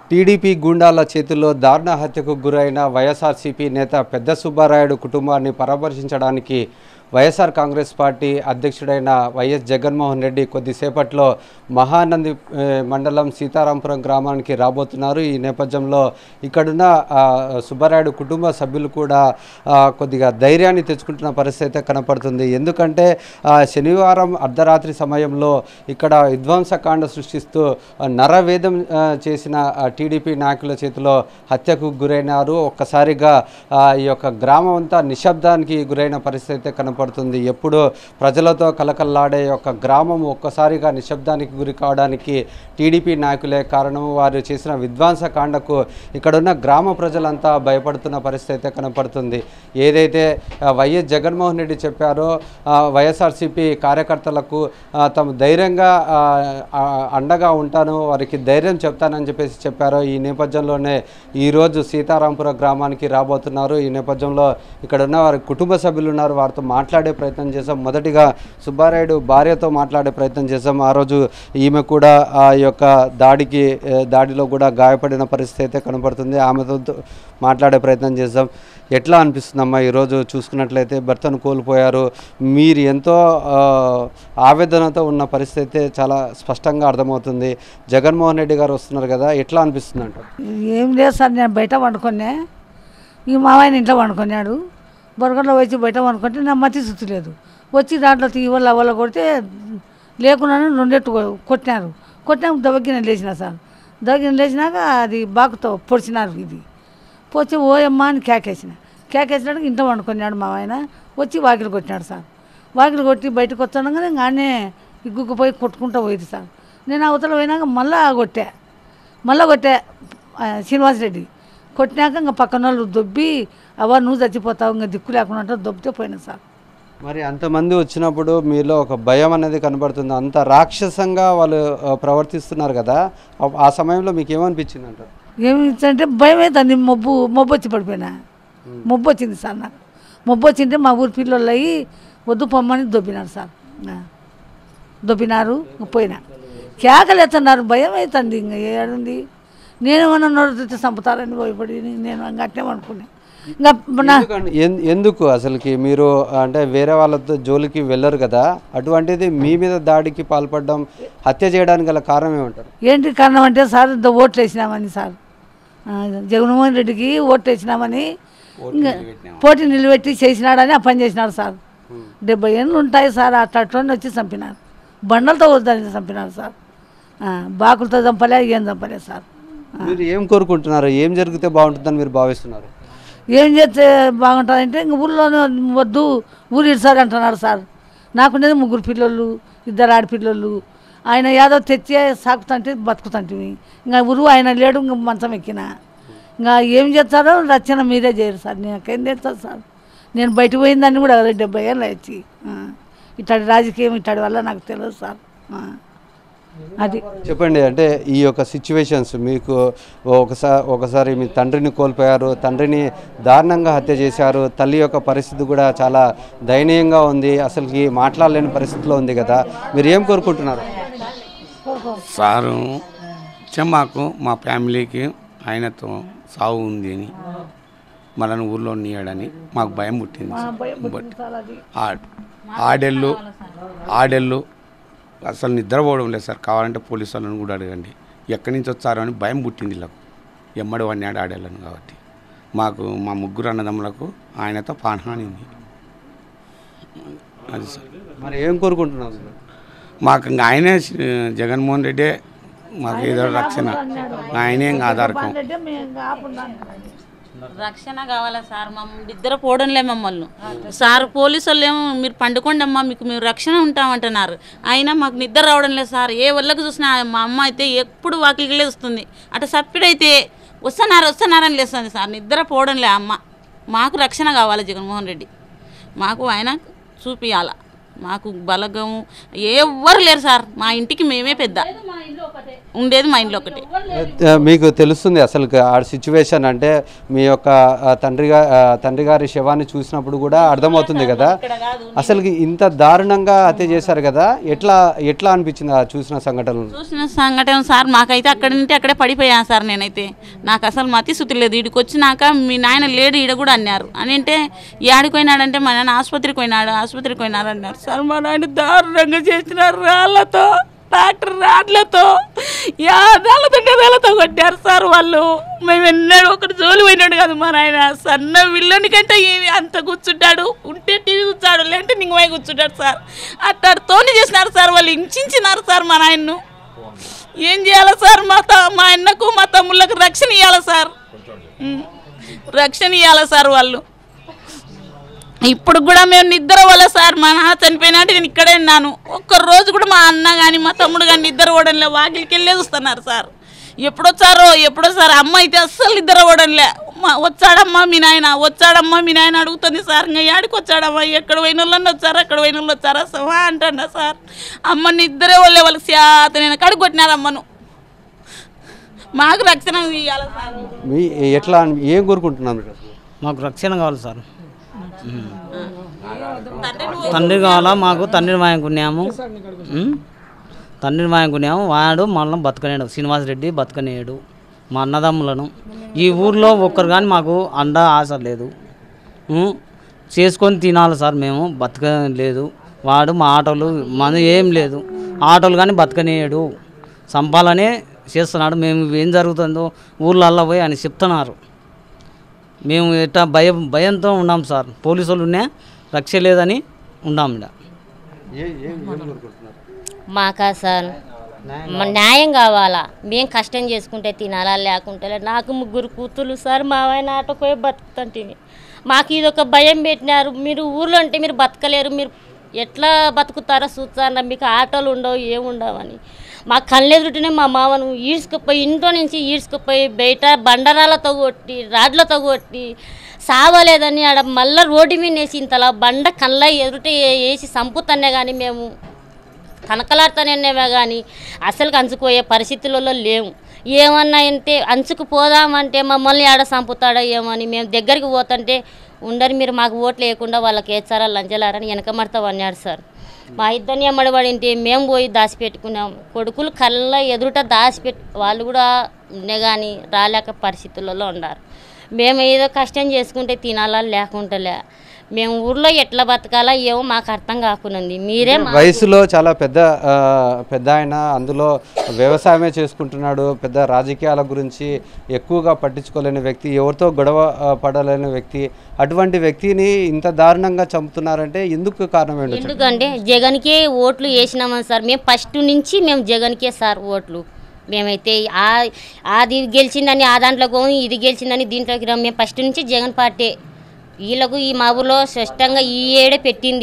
TDP గూండాల చేతుల్లో దారుణ హత్యకు గురైన వైఎస్ఆర్సీపీ నేత పెద్ద సుబ్బారాయుడు కుటుంబాన్ని పరామర్శించడానికి వైఎస్ఆర్ కాంగ్రెస్ పార్టీ అధ్యక్షుడైన వైఎస్ జగన్మోహన్ రెడ్డి కొద్దిసేపట్లో మహానంది ఏ, మండలం సీతారాంపురం గ్రామానికి రాబోతున్నారు ఈ నేపథ్యంలో ఇక్కడున్న ఆ, సుబ్బారాయుడు కుటుంబ సభ్యులు కూడా ఆ, కొద్దిగా ధైర్యాన్ని తెచ్చుకుంటున్న పరిస్థితి అయితే కనపడుతుంది ఎందుకంటే ఆ, శనివారం అర్ధరాత్రి సమయంలో ఇక్కడ విధ్వంసకాండ సృష్టిస్తూ ఆ, నరవేదం ఆ, చేసిన ఆ, టీడీపీ నాయకుల చేతిలో హత్యకు గురైనారు ఒక్కసారిగా ఆ, ఈ యొక్క గ్రామం అంతా నిశ్శబ్దానికి గురైన పరిస్థితి అయితే కనపడుతుంది ఎప్పుడు ప్రజలతో కలకల్లాడే యొక్క గ్రామం ఒక్కసారిగా నిశ్శబ్దానికి గురి కావడానికి టీడీపీ నాయకులే కారణం వారు చేసిన విధ్వంసకాండకు ఇక్కడున్న గ్రామ ప్రజలంతా భయపడుతున్న పరిస్థితి అయితే కనపడుతుంది ఏదైతే ఆ, వైఎస్ జగన్మోహన్ రెడ్డి చెప్పారో ఆ, వైఎస్ఆర్సీపీ కార్యకర్తలకు ఆ, తాము ధైర్యంగా ఆ, ఆ, అండగా ఉంటాను వారికి ధైర్యం చెప్తానని చెప్పేసి చెప్పారో ఈ నేపథ్యంలోనే ఈరోజు సీతారాంపుర గ్రామానికి రాబోతున్నారు ఈ నేపథ్యంలో ఇక్కడ ఉన్న వారి కుటుంబ సభ్యులు ఉన్నారు వారితో మాట్లాడే ప్రయత్నం చేశాం మొదటిగా సుబ్బారాయుడు భార్యతో మాట్లాడే ప్రయత్నం చేశాం ఆ రోజు ఈమె కూడా ఆ యొక్క దాడికి ఏ, దాడిలో కూడా గాయపడిన పరిస్థితి అయితే కనపడుతుంది ఆమెతో మాట్లాడే ప్రయత్నం చేశాం ఎట్లా అనిపిస్తుందమ్మా ఈరోజు చూసుకున్నట్లయితే భర్తను కోల్పోయారు మీరు ఎంతో ఆ, ఆవేదనతో ఉన్న పరిస్థితి అయితే చాలా స్పష్టంగా అర్థమవుతుంది జగన్మోహన్ రెడ్డి గారు వస్తున్నారు కదా ఎట్లా అనిపిస్తుంది అంట ఏం లేదు సార్ నేను బయట వండుకునే ఈ మావయ్యని ఇంట్లో వండుకున్నాడు బొరగట్లో వచ్చి బయట వండుకుంటే నా మతి సుత్తు లేదు వచ్చి దాంట్లో తీవల్ల వల్ల కొడితే లేకుండా రెండెట్టు కొ- కొట్టినారు కొట్టినాక దవగిన లేచిన సార్ దవగిన లేచినాక అది బాకుతో పొడిచినారు ఇది పొచ్చి ఓయమ్మ అని కేకేసిన కేకేసినాడు ఇంట్లో వండుకున్నాడు మా ఆయన వచ్చి వాకిలు కొట్టినాడు సార్ వాకిలు కొట్టి బయటకు వచ్చాను ఇంకా ఆనే ఇగ్గుకుపోయి కొట్టుకుంటూ పోయింది సార్ నేను అవతల పోయినాక మళ్ళా కొట్టా మళ్ళా కొట్టా ఆ, శ్రీనివాస్ రెడ్డి కొట్టినాక ఇంకా పక్కన వాళ్ళు దొబ్బి అవ్వ నువ్వు చచ్చిపోతావు ఇంకా దిక్కు లేకుండా అంటే దొబ్బితే పోయినా సార్ మరి అంతమంది వచ్చినప్పుడు మీలో ఒక భయం అనేది కనబడుతుంది అంత రాక్షసంగా వాళ్ళు ఆ, ప్రవర్తిస్తున్నారు కదా ఆ- ఆ సమయంలో మీకు ఏమనిపించింది అంటారు ఏమి అంటే భయం అవుతుంది మబ్బు మబ్బు వచ్చి పడిపోయినా మబ్బు వచ్చింది సార్ నాకు మబ్బు వచ్చింటే మా ఊరి పిల్లలు అయ్యి వద్దు పొమ్మని దొబ్బినారు సార్ ఆ. దొబ్బినారు ఇంక పోయినా కేకలు ఎత్తున్నారు భయం అవుతుంది ఇంక ఏడుంది నేను ఏమన్నా నోరు చంపుతారని భయపడి నేను ఇంకా అట్నే అనుకున్నా ఇంకా నా ఎందుకండి- ఎన్- ఎందుకు అసలుకి మీరు అంటే వేరే వాళ్ళతో జోలికి వెళ్ళరు కదా అటువంటిది మీ మీద దాడికి పాల్పడడం హత్య చేయడానికి గల కారణం ఏమంటారు ఏంటి కారణం అంటే సార్ ఇంత ఓట్లు వేసినామని సార్ ఆ, జగన్మోహన్ రెడ్డికి ఓట్లు వేసినామని ఇంకా పోటీ నిలబెట్టి చేసినాడని ఆ పని చేసినాడు సార్ డెబ్బై ఏళ్ళు ఉంటాయి సార్ అట్లని వచ్చి చంపినారు బండలతో వద్దని చంపినారు సార్ ఆ, బాకులతో చంపలే ఏం చంపలే సార్ మీరు ఏం కోరుకుంటున్నారు ఏం జరిగితే బాగుంటుందని మీరు భావిస్తున్నారు ఏం చేస్తే బాగుంటుందంటే ఇంక ఊళ్ళోనే వద్దు ఊరు ఇడ్సారి అంటున్నారు సార్ నాకున్నది ముగ్గురు పిల్లలు ఇద్దరు ఆడపిల్లలు ఆయన ఏదో తెచ్చి సాకుతంటే బతుకుతంటివి ఇంకా ఊరు ఆయన లేడు ఇంక మంచం ఎక్కిన ఇంకా ఏం చేస్తారో రచన మీరే చేయరు సార్ నాకేం చేస్తారు సార్ నేను బయటకు పోయిందాన్ని కూడా డెబ్బై ఏళ్ళు వచ్చి ఇట్లాంటి రాజకీయం ఇట్లాంటి వల్ల నాకు తెలియదు సార్ ఆ. అది చెప్పండి అంటే ఈ యొక్క సిచ్యువేషన్స్ మీకు ఒకసారి ఒకసారి మీ తండ్రిని కోల్పోయారు తండ్రిని దారుణంగా హత్య చేశారు తల్లి యొక్క పరిస్థితి కూడా చాలా దయనీయంగా ఉంది అసలుకి మాట్లాడలేని పరిస్థితిలో ఉంది కదా మీరు ఏం కోరుకుంటున్నారు సారు చెమ్మాకు మా ఫ్యామిలీకి ఆయనతో సావు ఉంది అని మనని ఊర్లో నీయడని మాకు భయం పుట్టింది బట్ ఆ- ఆడెళ్ళు ఆడెళ్ళు అసలు నిద్రపోవడం లేదు సార్ కావాలంటే పోలీసు వాళ్ళని కూడా అడగండి ఎక్కడి నుంచి వచ్చారో అని భయం పుట్టింది వీళ్ళకు ఎమ్మడి వన్నాడు ఆడేళ్ళను కాబట్టి మాకు మా ముగ్గురు అన్నదమ్ములకు ఆయనతో పానహాని ఉంది అది సార్ మరి ఏం కోరుకుంటున్నారు మాకు ఇంకా ఆయనే శ్రీ- జగన్మోహన్ రెడ్డే మాకు ఏదో రక్షణ ఆయనే ఇంకా ఆధారకం రక్షణ కావాలా సార్ మా ఇద్దరు పోవడంలే మమ్మల్ని సార్ పోలీసు వాళ్ళు ఏమో మీరు పండుకోండి అమ్మా మీకు మేము రక్షణ ఉంటామంటున్నారు అయినా మాకు నిద్ర రావడం లేదు సార్ ఏ వాళ్ళకి చూసినా మా అమ్మ అయితే ఎప్పుడు వాకిలికి వస్తుంది అటు సప్పిడైతే వస్తున్నారు వస్తున్నారని లేస్తుంది సార్ నిద్ర పోవడంలే ఆ అమ్మ మాకు రక్షణ కావాలి జగన్మోహన్ రెడ్డి మాకు ఆయన చూపియాల మాకు బలగం ఎవ్వరు లేరు సార్ మా ఇంటికి మేమే పెద్ద ఉండేది మా ఇంట్లో ఒకటి ఆ, మీకు తెలుస్తుంది అసలు ఆ సిచ్యువేషన్ అంటే మీ యొక్క ఆ, తండ్రి గా- ఆ, తండ్రి గారి శవాన్ని చూసినప్పుడు కూడా అర్థమవుతుంది కదా అసలు ఇంత దారుణంగా హత్య చేశారు కదా ఎట్లా ఎట్లా అనిపించింది ఆ చూసిన సంఘటనలు చూసిన సంఘటన సార్ మాకైతే అక్కడి నుండి అక్కడే పడిపోయాను సార్ నేనైతే నాకు అసలు మతి శుద్ధి లేదు ఈడికి వచ్చినాక మీ నాయన లేడు ఈడ కూడా అన్నారు అని అంటే ఏడికి పోయినాడంటే మా నాయన ఆసుపత్రికి పోయినాడు ఆసుపత్రికి పోయినాడు అన్నారు సార్ మా నాయన దారుణంగా చేసినారు రాళ్ళతో ట్రాక్టర్ రాడ్లతో యాదాలతో గదాలతో కొట్టారు సార్ వాళ్ళు మేము ఎన్నడూ ఒకటి జోలి పోయినాడు కాదు మా నాయన సన్న విల్లుని కంటే ఏమి అంత కూర్చుంటాడు ఉంటే టీవీ కూర్చాడు లేదంటే నింగమై కూర్చుంటాడు సార్ అట్టడితోని చేసినారు సార్ వాళ్ళు ఇంచినారు సార్ మా నాయన్ను ఏం చేయాలి సార్ మా త మా అన్నకు మా తమ్ముళ్ళకు రక్షణ ఇవ్వాలి సార్ ఉమ్. రక్షణ ఇవ్వాలి సార్ వాళ్ళు ఇప్పుడు కూడా మేము నిద్ర వల్ల సార్ మా నాన్న చనిపోయినట్టు నేను ఇక్కడే ఉన్నాను ఒక్క రోజు కూడా మా అన్న కానీ మా తమ్ముడు కానీ నిద్ర పోవడంలే వాకిలికి వెళ్ళే చూస్తున్నారు సార్ ఎప్పుడొచ్చారో ఎప్పుడొచ్చారో అమ్మ అయితే అస్సలు నిద్ర పోవడంలే మా వచ్చాడమ్మా మీ నాయన వచ్చాడమ్మా మీ నాయన అడుగుతుంది సార్ ఇంకా యాడికి వచ్చాడమ్మా ఎక్కడ పోయిన వాళ్ళని వచ్చారా అక్కడ పోయిన వాళ్ళు వచ్చారా సవా అంటాడా సార్ అమ్మ నిద్రే వాళ్ళే వాళ్ళకి శాత నేను కడుగు కొట్టినారు అమ్మను మాకు రక్షణ ఇవ్వాలి సార్ మీ ఎట్లా అని- ఏం కోరుకుంటున్నారు మీరు అసలు? మాకు రక్షణ కావాలి సార్ తండ్రి నువ్వు తండ్రి కావాలా మాకు తండ్రి మాయం కొన్నాము ఉమ్? తండ్రి మాయం కొన్నాము వాడు మళ్ళీ బతకనేడు శ్రీనివాస్ రెడ్డి బతకనేడు మా అన్నదమ్ములను ఈ ఊర్లో ఒక్కరు కానీ మాకు అండ ఆశ లేదు ఉమ్? చేసుకొని తినాలి సార్ మేము బతక లేదు వాడు మా ఆటోలు మన ఏం లేదు ఆటోలు కానీ బతకనేయడు సంపాలనే చేస్తున్నాడు మేము ఏం జరుగుతుందో ఊర్లల్లో పోయి అని చెప్తున్నారు మేము ఎట్టా భయం భయంతో ఉన్నాం సార్ పోలీసు వాళ్ళు ఉన్నా రక్ష లేదని ఉన్నాం ఇక్కడ ఏ- ఏ- ఏం కోరుకుంటున్నారు మాకా సార్ మా న్యాయం కావాలా మేము కష్టం చేసుకుంటే తినాలా లేకుంటే లే- నాకు ముగ్గురు కూతుర్లు సార్ మా ఆయన ఆటోపోయి బతుకుతుంటివి మాకు ఇది ఒక భయం పెట్టినారు మీరు ఊర్లో ఉంటే మీరు బతకలేరు మీరు ఎట్లా బతుకుతారో చూస్తారా మీకు ఆటోలు ఉండవు ఏముండవని మా కళ్ళెదుటనే మా మామను ఈడ్చుకుపోయి ఇంట్లో నుంచి ఈడ్చుకుపోయి బయట బండరాలతో కొట్టి రాడ్లతో కొట్టి సావలేదని ఆడ మళ్ళీ రోడ్డు మీద వేసి ఇంతలా బండ కళ్ళ ఎదుట వేసి సంపుతనే కానీ మేము కనకలాడుతానేవే కానీ అసలు అంచుకుపోయే పరిస్థితులలో లేము ఏమన్నా అంటే అంచుకు పోదామంటే మమ్మల్ని ఆడ చంపుతాడో ఏమో అని మేము దగ్గరికి పోతుంటే ఉండరు మీరు మాకు ఓట్లు వేయకుండా వాళ్ళకి వేస్తారా లంచలారని వెనకమడతా అన్నాడు సార్ మా ఇద్దరిని ఎమ్మడబడింటే మేము పోయి దాచిపెట్టుకున్నాం కొడుకులు కళ్ళ ఎదుట దాచిపెట్టి వాళ్ళు కూడా ఉండే కానీ రాలేక పరిస్థితులలో ఉన్నారు మేము ఏదో కష్టం చేసుకుంటే తినాలా లేకుంటలే మేము ఊర్లో ఎట్లా బతకాలా ఏమో మాకు అర్థం కాకున్నది మీరే మా- వయసులో చాలా పెద్ద ఆ, పెద్ద ఆయన అందులో వ్యవసాయమే చేసుకుంటున్నాడు పెద్ద రాజకీయాల గురించి ఎక్కువగా పట్టించుకోలేని వ్యక్తి ఎవరితో గొడవ ఆ, పడలేని వ్యక్తి అటువంటి వ్యక్తిని ఇంత దారుణంగా చంపుతున్నారంటే ఎందుకు కారణం ఏంటో ఎందుకంటే జగన్కే ఓట్లు వేసినామని సార్ మేము ఫస్ట్ నుంచి మేము జగన్కే సార్ ఓట్లు మేమైతే ఆ అది గెలిచిందని ఆ దాంట్లోకి పోయి, ఇది గెలిచిందని దీంట్లోకి రా మేము ఫస్ట్ నుంచి జగన్ పార్టీ వీళ్ళకు ఈ మా ఊర్లో స్పష్టంగా ఈ ఏడే పెట్టింది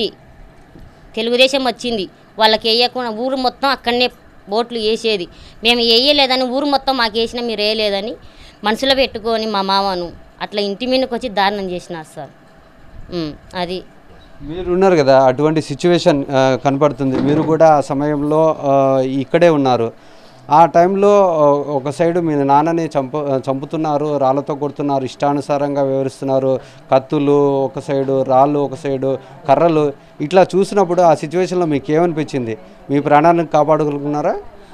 తెలుగుదేశం వచ్చింది వాళ్ళకి వేయకుండా ఊరు మొత్తం అక్కడనే ఓట్లు వేసేది మేము వేయలేదని ఊరు మొత్తం మాకు వేసినా మీరు వేయలేదని మనసులో పెట్టుకొని మా మామను అట్లా ఇంటి మీదకి వచ్చి దారుణం చేసినారు సార్ ఉమ్, అది మీరు ఉన్నారు కదా అటువంటి సిచ్యువేషన్ కనపడుతుంది మీరు కూడా ఆ సమయంలో ఆ, ఇక్కడే ఉన్నారు ఆ టైంలో ఆ, ఒక సైడు మీ నాన్నని చంపు చంపుతున్నారు రాళ్ళతో కొడుతున్నారు ఇష్టానుసారంగా వివరిస్తున్నారు కత్తులు ఒక సైడు రాళ్ళు ఒక సైడు కర్రలు ఇట్లా చూసినప్పుడు ఆ సిచ్యువేషన్లో మీకు ఏమనిపించింది మీ ప్రాణాన్ని కాపాడుకున్నారా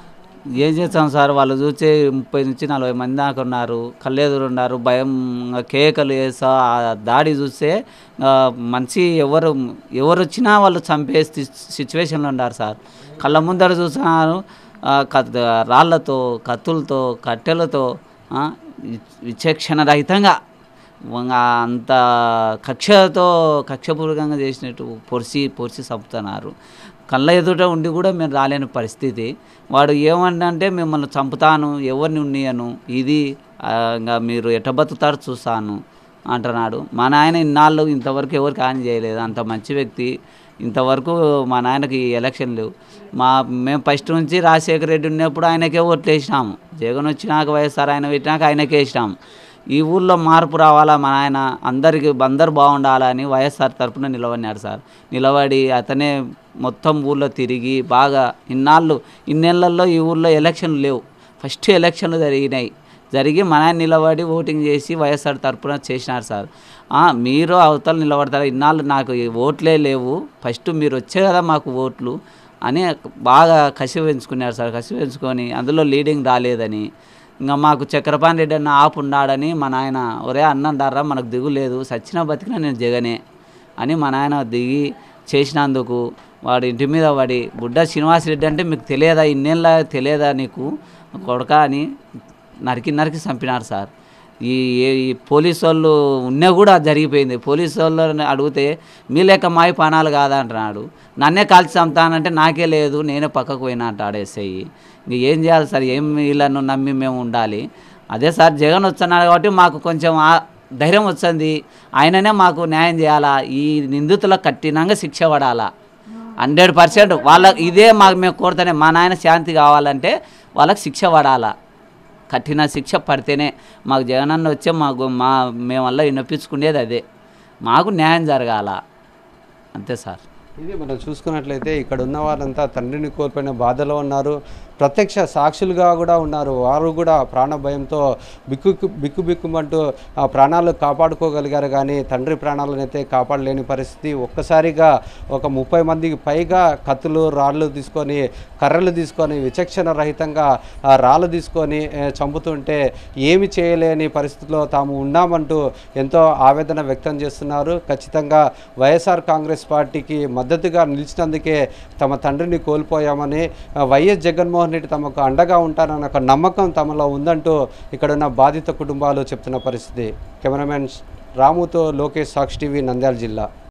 ఏం చేస్తాం సార్ వాళ్ళు చూస్తే ముప్పై నుంచి నలభై మంది దాకా ఉన్నారు కళ్ళెదురు ఉన్నారు భయం కేకలు వేసా ఆ దాడి చూస్తే ఆ, మనిషి ఎవరు ఎవరు వచ్చినా వాళ్ళు చంపే సిచ్యువేషన్లో ఉన్నారు సార్ కళ్ళ ముందర చూస్తున్నారు ఆ, కత్- రాళ్ళతో కత్తులతో కట్టెలతో ఆ, వి- విచక్షణ రహితంగా వంగ అంత కక్షతో కక్షపూర్వకంగా చేసినట్టు పొడిచి పొడిచి చంపుతున్నారు కళ్ళ ఎదుట ఉండి కూడా మేము రాలేని పరిస్థితి వాడు ఏమన్నంటే మిమ్మల్ని చంపుతాను ఎవరిని ఉన్నయను ఇది ఆ, ఇంకా మీరు ఎట్ట బతుకుతారు చూస్తాను అంటున్నాడు మా నాయన ఇన్నాళ్ళు ఇంతవరకు ఎవరికి హాని చేయలేదు అంత మంచి వ్యక్తి ఇంతవరకు మా నాయనకి ఎలక్షన్ లేవు మా మేము ఫస్ట్ నుంచి రాజశేఖర రెడ్డి ఉన్నప్పుడు ఆయనకే ఓట్లు వేసినాము జగన్ వచ్చినాక వైఎస్ఆర్ ఆయన పెట్టినాక ఆయనకే వేసినాము ఈ ఊళ్ళో మార్పు రావాలా మా నాయన అందరికి అందరు బాగుండాలని వైఎస్ఆర్ తరపున నిలబడినాడు సార్ నిలబడి అతనే మొత్తం ఊళ్ళో తిరిగి బాగా ఇన్నాళ్ళు ఇన్నేళ్లలో ఈ ఊళ్ళో ఎలక్షన్లు లేవు ఫస్ట్ ఎలక్షన్లు జరిగినాయి జరిగి మన ఆయన నిలబడి ఓటింగ్ చేసి వైఎస్ఆర్ తరపున చేసినారు సార్ ఆ, మీరు అవతల నిలబడతారు ఇన్నాళ్ళు నాకు ఈ ఓట్లే లేవు ఫస్ట్ మీరు వచ్చే కదా మాకు ఓట్లు అని బాగా కసి పెంచుకున్నారు సార్ కసి పెంచుకొని అందులో లీడింగ్ రాలేదని ఇంకా మాకు చక్రపాణి రెడ్డి అన్న ఆపు ఉన్నాడని మా నాయన ఒరే అన్నండారా మనకు దిగు లేదు సచ్చినా బతికినా నేను జగనే అని మా నాయన దిగి చేసినందుకు వాడు ఇంటి మీద పడి బుడ్డ శ్రీనివాసరెడ్డి అంటే మీకు తెలియదా ఇన్నేళ్ళ తెలియదా నీకు కొడక అని నరికి నరికి చంపినారు సార్ ఈ ఏ- ఈ పోలీసు వాళ్ళు ఉన్నా కూడా జరిగిపోయింది పోలీసు వాళ్ళని అడిగితే మీ లెక్క మాయి పానాలు కాదా అంటున్నాడు నన్నే కాల్చి చంపుతానంటే నాకే లేదు నేనే పక్కకు పోయినా అంటాడు ఎస్ఐ ఇంక ఏం చేయాలి సార్ ఏం వీళ్ళను నమ్మి మేము ఉండాలి అదే సార్ జగన్ వస్తున్నాడు కాబట్టి మాకు కొంచెం ఆ ధైర్యం వచ్చింది ఆయననే మాకు న్యాయం చేయాలా ఈ నిందితులకు కఠినంగా శిక్ష పడాలా హండ్రెడ్ పర్సెంట్ వాళ్ళ ఇదే మాకు మేము కోరుతానే మా నాయన శాంతి కావాలంటే వాళ్ళకి శిక్ష పడాలా కఠిన శిక్ష పడితేనే మాకు జగనన్న వచ్చే మాకు మా మేము వల్ల వినిపించుకునేది అదే మాకు న్యాయం జరగాల అంతే సార్ ఇది మనం చూసుకున్నట్లయితే ఇక్కడ ఉన్న వారంతా తండ్రిని కోల్పోయిన బాధలో ఉన్నారు ప్రత్యక్ష సాక్షులుగా కూడా ఉన్నారు వారు కూడా ప్రాణ భయంతో బిక్కు బిక్కు బిక్కుమంటూ ఆ ప్రాణాలు కాపాడుకోగలిగారు కానీ తండ్రి ప్రాణాలను అయితే కాపాడలేని పరిస్థితి ఒక్కసారిగా ఒక ముప్పై మందికి పైగా కత్తులు రాళ్ళు తీసుకొని కర్రలు తీసుకొని విచక్షణ రహితంగా ఆ రాళ్ళు తీసుకొని ఏ, చంపుతుంటే ఏమి చేయలేని పరిస్థితిలో తాము ఉన్నామంటూ ఎంతో ఆవేదన వ్యక్తం చేస్తున్నారు ఖచ్చితంగా వైఎస్ఆర్ కాంగ్రెస్ పార్టీకి మద్దతుగా నిలిచినందుకే తమ తండ్రిని కోల్పోయామని ఆ, వైఎస్ జగన్మోహన్ రెడ్డి తమకు అండగా ఉంటారన్న ఒక నమ్మకం తమలో ఉందంటూ ఇక్కడున్న బాధిత కుటుంబాలు చెప్తున్న పరిస్థితి కెమెరామెన్ రాముతో లోకేష్ సాక్షి టీవీ నంద్యాల జిల్లా